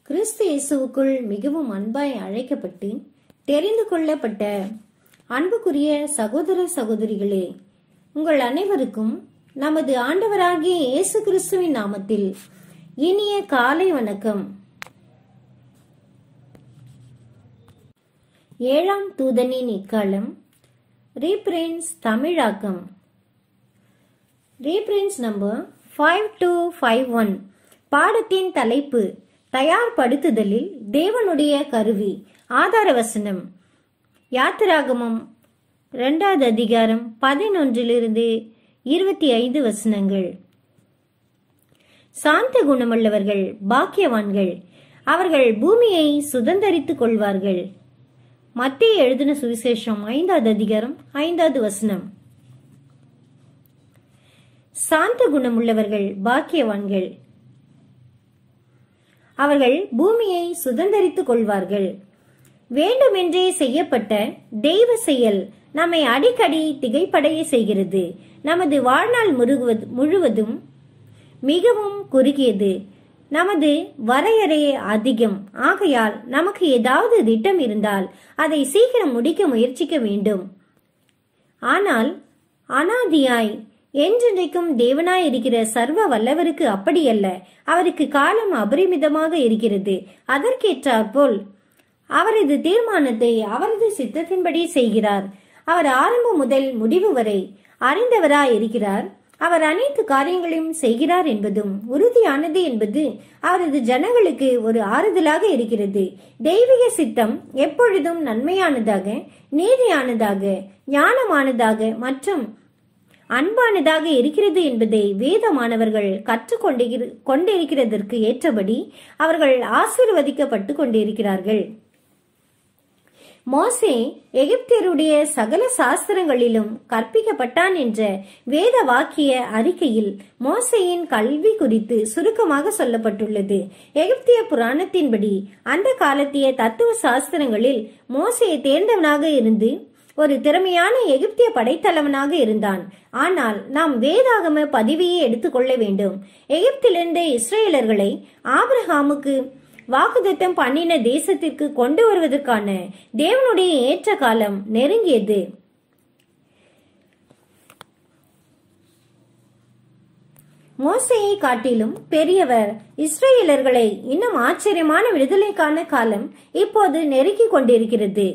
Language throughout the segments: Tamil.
கிறிஸ்து இயேசுவுக்குள் மிகவும் அன்பாய் அழைக்கப்பட்டு தெரிந்து கொள்ளப்பட்ட அன்புக்குரிய சகோதர சகோதரிகளே உங்கள் அனைவருக்கும் நமது ஆண்டவராகிய இயேசு கிறிஸ்துவின் நாமத்தில் இனிய காலை வணக்கம் ஏழாம் தூதனின் இக்காலம் ரீப்ரின்ஸ் தமிழாக்கம் reprints number five two five one பாடத்தின் தலைப்பு தயார்படுத்துதலில் தேவனுடைய கருவி ஆதார வசனம் யாத்திராகமம் இரண்டாவது அதிகாரம் பதினொன்றிலிருந்து இருபத்தி ஐந்து வசனங்கள் சாந்த குணமுள்ளவர்கள் பாக்கியவான்கள் அவர்கள் பூமியை சுதந்தரித்துக் கொள்வார்கள் மத்திய எழுதின சுவிசேஷம் ஐந்தாவது அதிகாரம் ஐந்தாவது வசனம் சாந்த குணமுள்ளவர்கள் பாக்கியவான்கள் அவர்கள் பூமியை சுதந்தரித்துக் கொள்வார்கள் வேண்டுமென்றே செய்யப்பட்ட தெய்வ செயல் நம்மை அடிக்கடி திகைப்படைய செய்கிறது நமது வாழ்நாள் முழுவது முழுவதும் மிகவும் குறுகியது நமது வரையறை அதிகம் ஆகையால் நமக்கு ஏதாவது திட்டம் இருந்தால் அதை சீக்கிரம் முடிக்க முயற்சிக்க வேண்டும் ஆனால் அனாதியாய் என்றென்றைக்கும் தேவனாய் இருக்கிற சர்வ வல்லவருக்கு அப்படியல்ல அவருக்கு காலம் அபரிமிதமாக இருக்கிறது அதற்கேற்றாற்போல் அவரது தீர்மானத்தை அவரது சித்தத்தின்படி செய்கிறார் அவர் ஆரம்பம் முதல் முடிவு வரை அறிந்தவராய் இருக்கிறார் அவர் அனைத்து காரியங்களையும் செய்கிறார் என்பதும் உறுதியானது என்பது அவரது ஜனங்களுக்கு ஒரு ஆறுதலாக இருக்கிறது தெய்வீக சித்தம் எப்பொழுதும் நன்மையானதாக நீதியானதாக ஞானமானதாக மற்றும் அன்பானதாக இருக்கிறது என்பதை வேதமானவர்கள் கற்றுக்கொண்டு கொண்டிருக்கிறதற்கு ஏற்றபடி அவர்கள் ஆசீர்வதிக்கப்பட்டு கொண்டிருக்கிறார்கள் மோசே எகிப்தியருடைய சகல சாஸ்திரங்களிலும் கற்பிக்கப்பட்டான் என்ற வேத வாக்கிய அறிக்கையில் மோசையின் கல்வி குறித்து சுருக்கமாக சொல்லப்பட்டுள்ளது எகிப்திய புராணத்தின்படி அந்த காலத்திய தத்துவ சாஸ்திரங்களில் மோசே தேர்ந்தவனாக இருந்து ஒரு திறமையான எகிப்திய படைத்தலைவனாக இருந்தான் ஆனால் நாம் வேதாகம பதிவையே எடுத்துக்கொள்ள வேண்டும் எகிப்திலிருந்து இஸ்ரேலர்களை ஆபிரஹாமுக்கு வாக்குதத்தம் பண்ணின தேசத்திற்கு கொண்டு வருவதற்கான தேவனுடைய ஏற்ற காலம் நெருங்கியது மோசையை காட்டிலும் பெரியவர் இஸ்ரேலர்களை இன்னும் ஆச்சரியமான விடுதலைக்கான காலம் இப்போது நெருங்கிக் கொண்டிருக்கிறது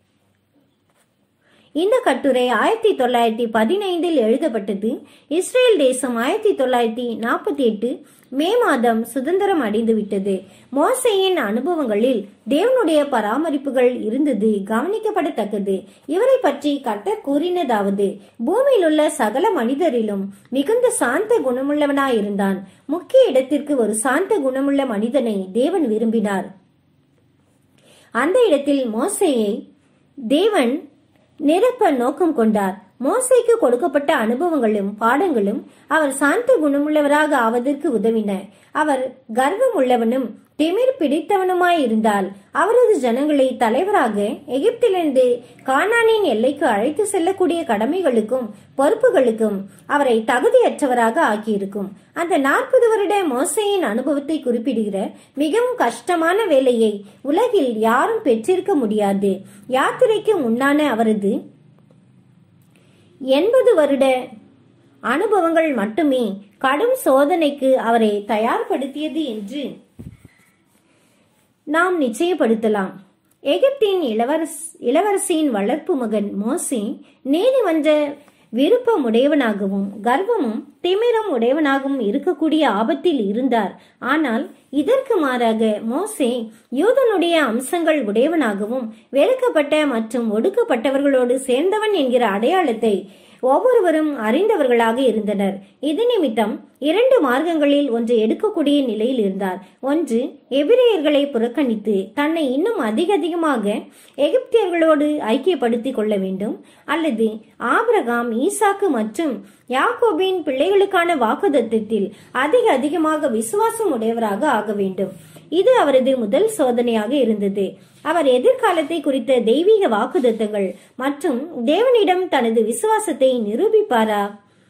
இந்த கட்டுரை ஆயிரத்தி தொள்ளாயிரத்தி பதினைந்தில் எழுதப்பட்டது இஸ்ரேல் தேசம் ஆயிரத்தி தொள்ளாயிரத்தி நாற்பத்தி எட்டு மே மாதம் சுதந்திரம் அடைந்துவிட்டது மோசையின் அனுபவங்களில் தேவனுடைய பராமரிப்புகள் இருந்தது கவனிக்கப்படத்தக்கது இவரை பற்றி கட்டர் கூறினதாவது பூமியில் உள்ள சகல மனிதரிலும் மிகுந்த சாந்த குணமுள்ளவனாயிருந்தான் முக்கிய இடத்திற்கு ஒரு சாந்த குணமுள்ள மனிதனை தேவன் விரும்பினார் அந்த இடத்தில் மோசையை தேவன் நிரப்ப நோக்கம் கொண்டார் மோசைக்கு கொடுக்கப்பட்ட அனுபவங்களும் பாடங்களும் அவர் சாந்த குணமுள்ளவராக ஆவதற்கு உதவின அவர் கர்வம் உள்ளவனும் திமிர் பிடித்தவனுமாயிருந்தால் அவரது ஜனங்களை தலைவராக எகிப்திலிருந்து கானானின் எல்லைக்கு அழைத்து செல்லக்கூடிய கடமைகளுக்கும் பொறுப்புகளுக்கும் அவரை தகுதியற்றவராக ஆக்கியிருக்கும் அந்த நாற்பது வருட மோசையின் அனுபவத்தை குறிப்பிடுகிற மிகவும் கஷ்டமான வேலையை உலகில் யாரும் பெற்றிருக்க முடியாது யாத்திரைக்கு முன்னான அவரது எண்பது வருட அனுபவங்கள் மட்டுமே கடும் சோதனைக்கு அவரை தயார்படுத்தியது என்று நாம் நிச்சயப்படுத்தலாம் எகிப்தின் இளவரஸ் இளவரசியின் வளர்ப்பு மகன் மோசி நீதிமன்ற விருப்பம் உடையவனாகவும் கர்வமும் திமிரம் உடையவனாகவும் இருக்கக்கூடிய ஆபத்தில் இருந்தார் ஆனால் இதற்கு மாறாக மோசே யூதனுடைய அம்சங்கள் உடையவனாகவும் வெறுக்கப்பட்ட மற்றும் ஒடுக்கப்பட்டவர்களோடு சேர்ந்தவன் என்கிற அடையாளத்தை ஒவ்வொருவரும் அறிந்தவர்களாக இருந்தனர் இது நிமித்தம் இரண்டு மார்க்கங்களில் ஒன்று எடுக்கக்கூடிய நிலையில் இருந்தார் ஒன்று எபிரேயர்களை புறக்கணித்து தன்னை இன்னும் அதிக அதிகமாக எகிப்தியர்களோடு ஐக்கியப்படுத்திக் கொள்ள வேண்டும் அல்லது ஆபிரகாம் ஈசாக்கு மற்றும் யாக்கோபின் பிள்ளைகளுக்கான வாக்குதத்தத்தில் அதிக அதிகமாக விசுவாசம் உடையவராக ஆக வேண்டும் இது அவரது முதல் சோதனையாக இருந்தது அவர் எதிர்காலத்தை குறித்த தெய்வீக வாக்குதத்தங்கள் மற்றும் தேவனிடம் தனது விசுவாசத்தை நிரூபிப்பாரா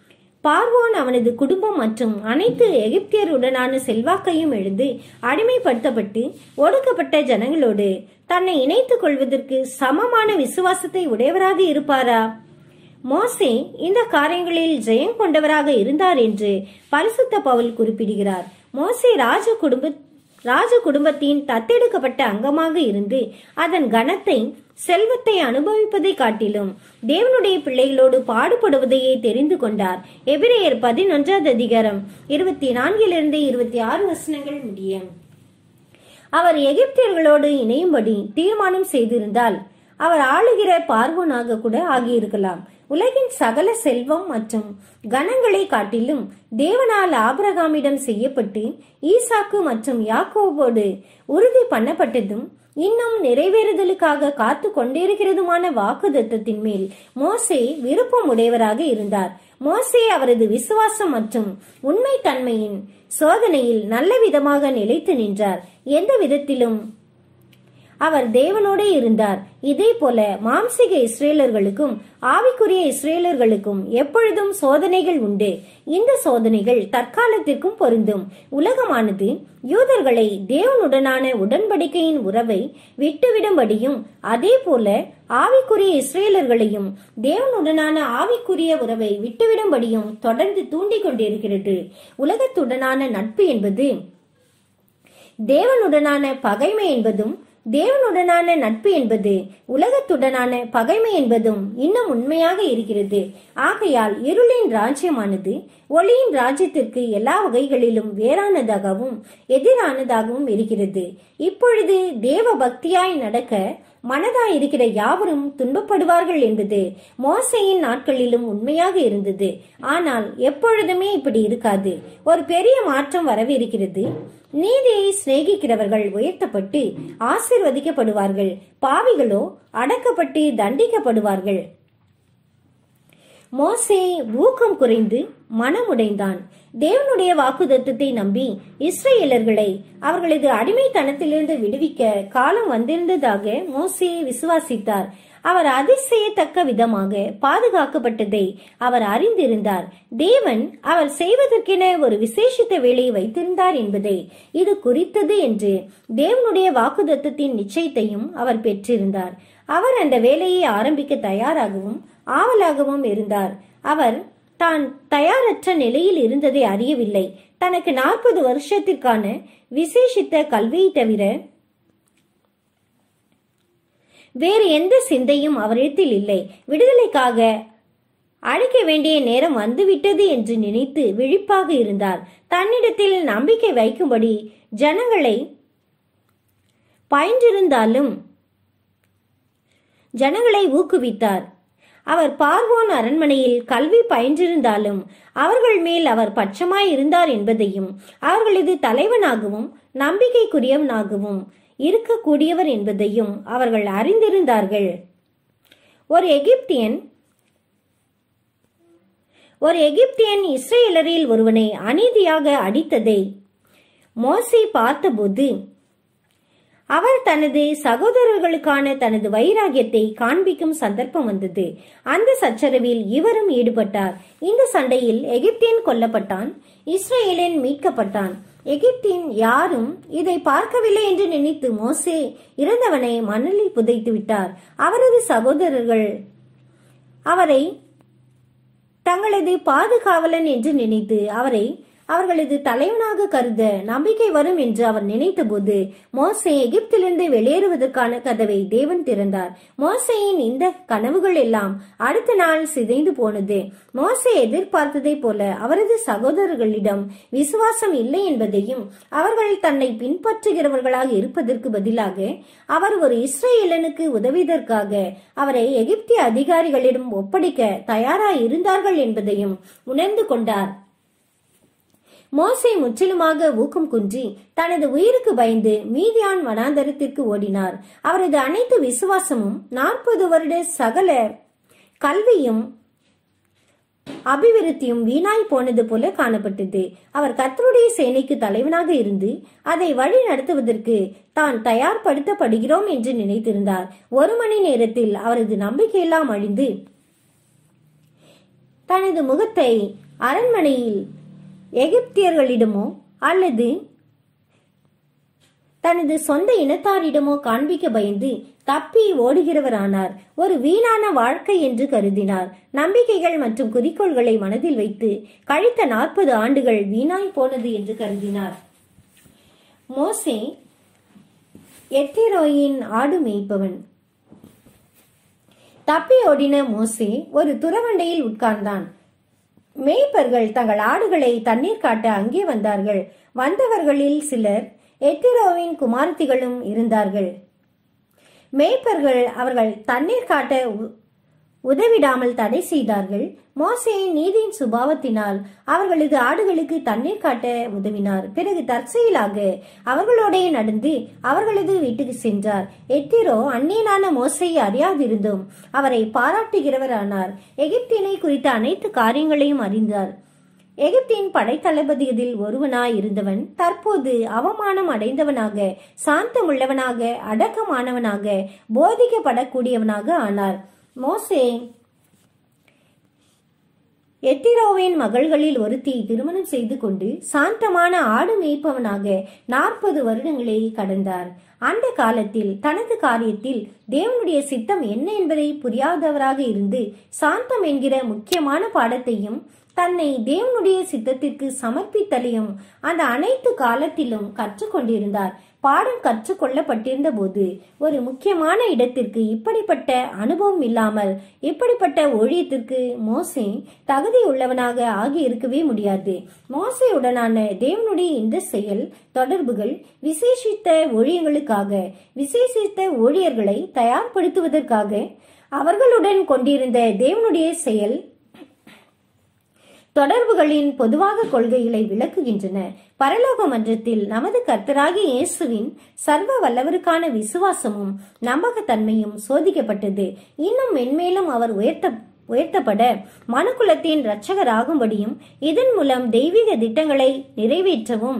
பார்வோன் அவனது குடும்பம் மற்றும் அனைத்து எகிப்தியருடனான செல்வாக்கையும் எழுந்து அடிமைப்படுத்தப்பட்டு ஒடுக்கப்பட்ட ஜனங்களோடு தன்னை இணைத்துக் கொள்வதற்கு சமமான விசுவாசத்தை உடையவராக இருப்பாரா மோசே இந்த காரியங்களில் ஜெயம் கொண்டவராக இருந்தார் என்று பரிசுத்த பவுல் குறிப்பிடுகிறார் மோசே ராஜ குடும்ப ராஜ குடும்பத்தின் தத்தெடுக்கப்பட்ட அங்கமாக இருந்து அதன் கனத்தை செல்வத்தை அனுபவிப்பதை காட்டிலும் தேவனுடைய பிள்ளைகளோடு பாடுபடுவதையே தெரிந்து கொண்டார் எபிரேயர் பதினொன்றாவது அதிகாரம் இருபத்தி நான்கிலிருந்து இருபத்தி ஆறு வசனங்கள் முடியும் அவர் எகிப்தியர்களோடு இணையும்படி தீர்மானம் செய்திருந்தால் அவர் ஆளுகிற பார்வோனாக கூட ஆகியிருக்கலாம் உலகின் சகல செல்வம் மற்றும் கணங்களை காட்டிலும் தேவனால் ஆபிரகாமிடம் செய்யப்பட்டு ஈசாக்கு மற்றும் யாக்கோபோடு உறுதி பண்ணப்பட்டதும் இன்னும் நிறைவேறுதலுக்காக காத்து கொண்டிருக்கிறதுமான வாக்குதத்தத்தின் மேல் மோசே விருப்பம் உடையவராக இருந்தார் மோசே அவரது விசுவாசம் மற்றும் உண்மை தன்மையின் சோதனையில் நல்ல விதமாக நிலைத்து நின்றார் எந்த விதத்திலும் அவர் தேவனோடே இருந்தார் இதே போல மாம்சிக இஸ்ரேலர்களுக்கும் ஆவிக்குரிய இஸ்ரேலர்களுக்கும் எப்பொழுதும் சோதனைகள் உண்டு இந்த சோதனைகள் தற்காலத்திற்கும் பொருந்தும் உலகமானது யூதர்களை தேவனுடனான உடன்படிக்கையின் உறவை விட்டுவிடும்படியும் அதே போல ஆவிக்குரிய இஸ்ரேலர்களையும் தேவனுடனான ஆவிக்குரிய உறவை விட்டுவிடும்படியும் தொடர்ந்து தூண்டிக் கொண்டிருக்கிறது உலகத்துடனான நட்பு என்பது தேவனுடனான பகைமை என்பதும் தேவனுடனான நட்பு என்பது உலகத்துடனான பகைமை என்பதும் இன்னும் உண்மையாக இருக்கிறது ஆகையால் இருளின் ராஜ்யமானது ஒளியின் ராஜ்யத்திற்கு எல்லா வகைகளிலும் வேறானதாகவும் எதிரானதாகவும் இருக்கிறது இப்பொழுது தேவ பக்தியாய் நடக்க மனதாய் இருக்கிற யாவரும் துன்பப்படுவார்கள் என்பது மோசையின் நாட்களிலும் உண்மையாக இருந்தது ஆனால் எப்பொழுதுமே இப்படி இருக்காது ஒரு பெரிய மாற்றம் வரவிருக்கிறது நீதியை சிநேகிக்கிறவர்கள் உயர்த்தப்பட்டு ஆசிர்வதிக்கப்படுவார்கள் பாவிகளோ அடக்கப்பட்டு தண்டிக்கப்படுவார்கள் மோசே ஊக்கம் குறைந்து மனமுடைந்தான் தேவனுடைய வாக்குதத்தத்தை நம்பி இஸ்ரேலர்களை அவர்களது அடிமைத்தனத்திலிருந்து விடுவிக்க காலம் வந்திருந்ததாக மோசே விசுவாசித்தார் அவர் அதிசயத்தக்க விதமாக பாதுகாக்கப்பட்டதை அவர் அறிந்திருந்தார் தேவன் அவர் செய்வதற்கென ஒரு விசேஷித்த வேலையை வைத்திருந்தார் என்பதை இது குறித்தது என்று தேவனுடைய வாக்குதத்தத்தின் நிச்சயத்தையும் அவர் பெற்றிருந்தார் அவர் அந்த வேலையை ஆரம்பிக்க தயாராகவும் ஆவலாகவும் இருந்தார் அவர் தான் தயாரற்ற நிலையில் இருந்ததை அறியவில்லை தனக்கு நாற்பது வருஷத்திற்கான விசேஷித்த கல்வியை தவிர வேறு எந்த சிந்தையும் அவரிடத்தில் இல்லை விடுதலைக்காக அழைக்க வேண்டிய நேரம் வந்துவிட்டது என்று நினைத்து விழிப்பாக இருந்தார் தன்னிடத்தில் நம்பிக்கை வைக்கும்படி ஜனங்களை பயின்றிருந்தாலும் ஜனங்களை ஊக்குவித்தார் அவர் பார்வோன் அரண்மனையில் கல்வி பயின்றிருந்தாலும் அவர்கள் மேல் அவர் பட்சமாய் இருந்தார் என்பதையும் அவர்களது தலைவனாகவும் நம்பிக்கைக்குரியவனாகவும் இருக்கக்கூடியவர் என்பதையும் அவர்கள் அறிந்திருந்தார்கள் ஒரு எகிப்தியன் ஒரு எகிப்தியன் இஸ்ரேலரில் ஒருவனை அநீதியாக அடித்ததை மோசே பார்த்தபோது அவர் தனது சகோதரர்களுக்கான தனது வைராகியத்தை காண்பிக்கும் சந்தர்ப்பம் வந்தது அந்த சச்சரவில் இவரும் ஈடுபட்டார் இந்த சண்டையில் எகிப்தியன் கொல்லப்பட்டான் இஸ்ரேலன் மீட்கப்பட்டான் எகிப்தின் யாரும் இதை பார்க்கவில்லை என்று நினைத்து மோசே இறந்தவனை மணலில் புதைத்து விட்டார் அவரது சகோதரர்கள் அவரை தங்களது பாதுகாவலன் என்று நினைத்து அவரை அவர்களது தலைவனாக கருத நம்பிக்கை வரும் என்று அவர் நினைத்தபோது மோசே எகிப்திலிருந்து வெளியேறுவதற்கான கதவை தேவன் திறந்தார் மோசேயின் இந்த கனவுகள் எல்லாம் அடுத்த நாள் சிதைந்து போனது மோசே எதிர்பார்த்ததை போல அவரது சகோதரர்களிடம் விசுவாசம் இல்லை என்பதையும் அவர்கள் தன்னை பின்பற்றுகிறவர்களாக இருப்பதற்கு பதிலாக அவர் ஒரு இஸ்ரேலனுக்கு உதவியதற்காக அவரை எகிப்திய அதிகாரிகளிடம் ஒப்படைக்க தயாராய் இருந்தார்கள் என்பதையும் உணர்ந்து கொண்டார் மோசே முற்றிலுமாக ஊக்கம் குன்றி தனது உயிருக்கு பயந்து மீதியான் வனாந்தரத்திற்கு ஓடினார் அவரது அனைத்து விசுவாசமும் நாற்பது வருட சகல கல்வியும் அபிவிருத்தியும் வீணாய் போனது போல காணப்பட்டது அவர் கர்த்தருடைய சேனைக்கு தலைவனாக இருந்து அதை வழி நடத்துவதற்கு தான் தயார்படுத்தப்படுகிறோம் என்று நினைத்திருந்தார் ஒரு மணி நேரத்தில் அவரது நம்பிக்கையெல்லாம் அழிந்து தனது முகத்தை அரண்மனையில் எகிப்தியர்களிடமோ அல்லது தனது சொந்த இனத்தாரிடமோ காண்பிக்க பயந்து தப்பி ஓடுகிறவரானார் ஒரு வீணான வாழ்க்கை என்று கருதினார் நம்பிக்கைகள் மற்றும் குறிக்கோள்களை மனதில் வைத்து கழித்த நாற்பது ஆண்டுகள் வீணாய் போனது என்று கருதினார் மோசே எத்திரோயின் ஆடு மேய்ப்பவன் தப்பி ஓடின மோசே ஒரு துறவண்டையில் உட்கார்ந்தான் மேய்ப்பர்கள் தங்கள் ஆடுகளை தண்ணீர் காட்ட அங்கே வந்தார்கள் வந்தவர்களில் சிலர் எத்திரோவின் குமாரத்திகளும் இருந்தார்கள் மேய்ப்பர்கள் அவர்கள் தண்ணீர் காட்ட உ- உதவிடாமல் தடை செய்தார்கள் மோசேயின் நீதியின் சுபாவத்தினால் அவர்களது ஆடுகளுக்கு தண்ணீர் காட்ட உதவினார் பிறகு தற்செயலாக அவர்களோடே நடந்து அவர்களது வீட்டுக்கு சென்றார் எத்திரோ அந்நியனான மோசையை அறியாதிருந்தும் அவரை பாராட்டுகிறவரானார் எகிப்தினை குறித்த அனைத்து காரியங்களையும் அறிந்தார் எகிப்தின் படைத்தளபதியில் ஒருவனாய் இருந்தவன் தற்போது அவமானம் அடைந்தவனாக சாந்தமுள்ளவனாக அடக்கமானவனாக போதிக்கப்படக்கூடியவனாக ஆனார் மோசே எத்திரோவின் மகள்களில் ஒருத்தியை திருமணம் செய்து கொண்டு சாந்தமான ஆடு மேய்ப்பவனாக நாற்பது வருடங்களை கடந்தார் அந்த காலத்தில் தனது காரியத்தில் தேவனுடைய சித்தம் என்ன என்பதை புரியாதவராக இருந்து சாந்தம் என்கிற முக்கியமான பாடத்தையும் தன்னை தேவனுடைய சித்தத்திற்கு சமர்ப்பித்தலையும் அந்த அனைத்து காலத்திலும் கற்றுக்கொண்டிருந்தார் பாடம் கற்றுக்கொள்ளப்பட்டிருந்த போது ஒரு முக்கியமான இடத்திற்கு இப்படிப்பட்ட அனுபவம் இல்லாமல் இப்படிப்பட்ட ஊழியத்திற்கு மோசே தகுதி உள்ளவனாக ஆகி இருக்கவே முடியாது மோசையுடனான தேவனுடைய இந்த செயல் தொடர்புகள் விசேஷித்த ஊழியங்களுக்காக விசேஷித்த ஊழியர்களை தயார்படுத்துவதற்காக அவர்களுடன் கொண்டிருந்த தேவனுடைய செயல் தொடர்புகளின் பொதுவாக கொள்கைகளை விளக்குகின்றன பரலோக மன்றத்தில் நமது கர்த்தராகிய இயேசுவின் சர்வ வல்லவருக்கான விசுவாசமும் நம்பகத்தன்மையும் சோதிக்கப்பட்டது இன்னும் மென்மேலும் அவர் உயர்த்த உயர்த்தப்பட மனுக்குலத்தின் இரட்சகராகும்படியும் இதன் மூலம் தெய்வீக திட்டங்களை நிறைவேற்றவும்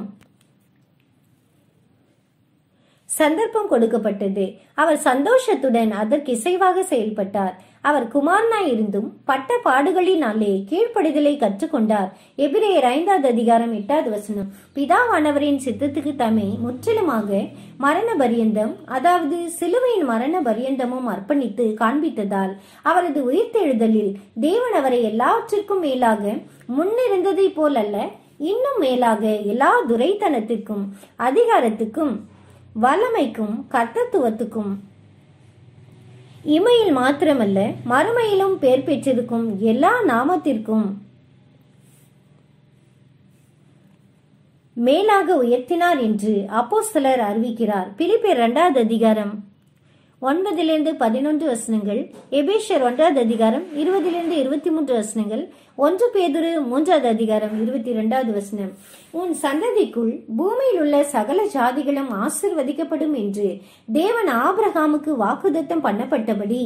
சந்தர்ப்பம் கொடுக்கப்பட்டது அவர் சந்தோஷத்துடன் அதற்கு இசைவாக செயல்பட்டார் அவர் குமாரனாய் இருந்தும் பட்ட பாடுகளினாலே கீழ்ப்படிதலை கற்றுக்கொண்டார் எபிரேயர் ஐந்தாவது அதிகாரம் எட்டாவது வசனம் பிதாவானவரின் சித்தத்துக்கு தம்மை முற்றிலுமாக மரண பரியந்தம் அதாவது சிலுவையின் மரண பரியந்தமும் அர்ப்பணித்து காண்பித்ததால் அவரது உயிர்த்தெழுதலில் தேவன் அவரை எல்லாவற்றிற்கும் மேலாக முன்னிருந்ததைப் போலல்ல இன்னும் மேலாக எல்லா துரைத்தனத்திற்கும் அதிகாரத்துக்கும் வல்லமைக்கும் கர்த்தத்துவத்துக்கும் இமையில் மாத்திரமல்ல மறுமையிலும் பேர் பெற்றிருக்கும் எல்லா நாமத்திற்கும் மேலாக உயர்த்தினார் என்று அப்போஸ்தலர் அறிவிக்கிறார் பிலிப்பியர் இரண்டாவது அதிகாரம் ஒன்பதிலிருந்து பதினொன்று வசனங்கள் எபேஷர் ஒன்றாவது அதிகாரம் இருபதிலிருந்து இருபத்தி மூன்று வசனங்கள் ஒன்று பேதுரு மூன்றாவது அதிகாரம் இருபத்தி இரண்டாவது வசனம் உன் சந்ததிக்குள் பூமியில் உள்ள சகல ஜாதிகளும் ஆசிர்வதிக்கப்படும் என்று தேவன் ஆபிரகாமுக்கு வாக்குதத்தம் பண்ணப்பட்டபடி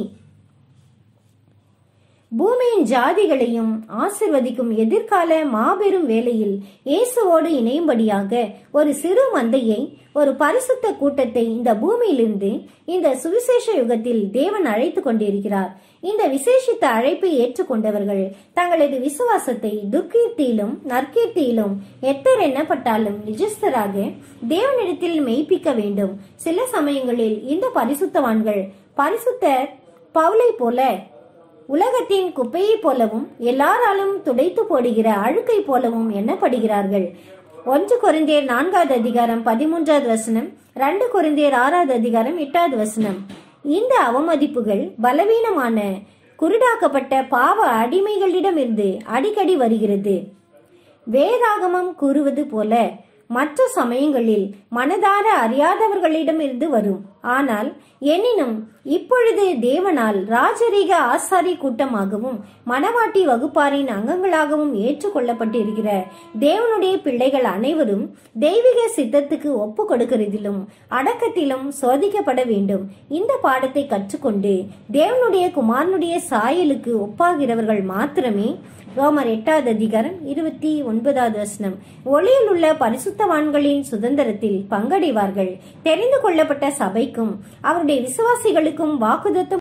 பூமியின் ஜாதிகளையும் ஆசிர்வதிக்கும் எதிர்கால மாபெரும் வேளையில் இயேசுவோடு இணையும்படியாக ஒரு சிறு மந்தையை ஒரு பரிசுத்த கூட்டத்தை இந்த பூமியிலிருந்து இந்த சுவிசேஷ யுகத்தில் தேவன் அழைத்து கொண்டிருக்கிறார் இந்த விசேஷித்த அழைப்பை ஏற்றுக்கொண்டவர்கள் தங்களது விசுவாசத்தை துர்க்கீர்த்தியிலும் நற்கீர்த்தியிலும் எத்தர் எண்ணப்பட்டாலும் நிஜஸ்தராக தேவனிடத்தில் மெய்ப்பிக்க வேண்டும் சில சமயங்களில் இந்த பரிசுத்தவான்கள் பரிசுத்த பவுலை போல உலகத்தின் குப்பையைப் போலவும் எல்லாராலும் துடைத்து போடுகிற அழுக்கை போலவும் எண்ணப்படுகிறார்கள் ஒன்று கொரிந்தியர் நான்காவது அதிகாரம் பதிமூன்றாவது வசனம் ரெண்டு கொரிந்தியர் ஆறாவது அதிகாரம் எட்டாவது வசனம் இந்த அவமதிப்புகள் பலவீனமான குருடாக்கப்பட்ட பாவ அடிமைகளிடமிருந்து அடிக்கடி வருகிறது வேதாகமம் கூறுவது போல மற்ற சமயங்களில் மனதார அறியாதவர்களிடமிருந்து வரும் ஆனால் எனினும் இப்பொழுது தேவனால் ராஜரீக ஆசாரி கூட்டமாகவும் மணவாட்டி வகுப்பாரின் அங்கங்களாகவும் ஏற்றுக்கொள்ளப்பட்டிருக்கிற தேவனுடைய பிள்ளைகள் அனைவரும் தெய்வீக சித்தத்துக்கு ஒப்பு கொடுக்கிறதிலும் அடக்கத்திலும் சோதிக்கப்பட வேண்டும் இந்த பாடத்தை கற்றுக்கொண்டு தேவனுடைய குமாரனுடைய சாயலுக்கு ஒப்பாகிறவர்கள் மாத்திரமே ரோமர் எட்டாவது அதிகாரம் இருபத்தி ஒன்பதாவது வசனம் ஒளியில் உள்ள பரிசுத்தவான்களின் சுதந்திரத்தில் பங்கடைவார்கள் தெரிந்து கொள்ளப்பட்ட சபைக்கும் அவருடைய விசுவாசிகளுக்கும் வாக்குதத்தம்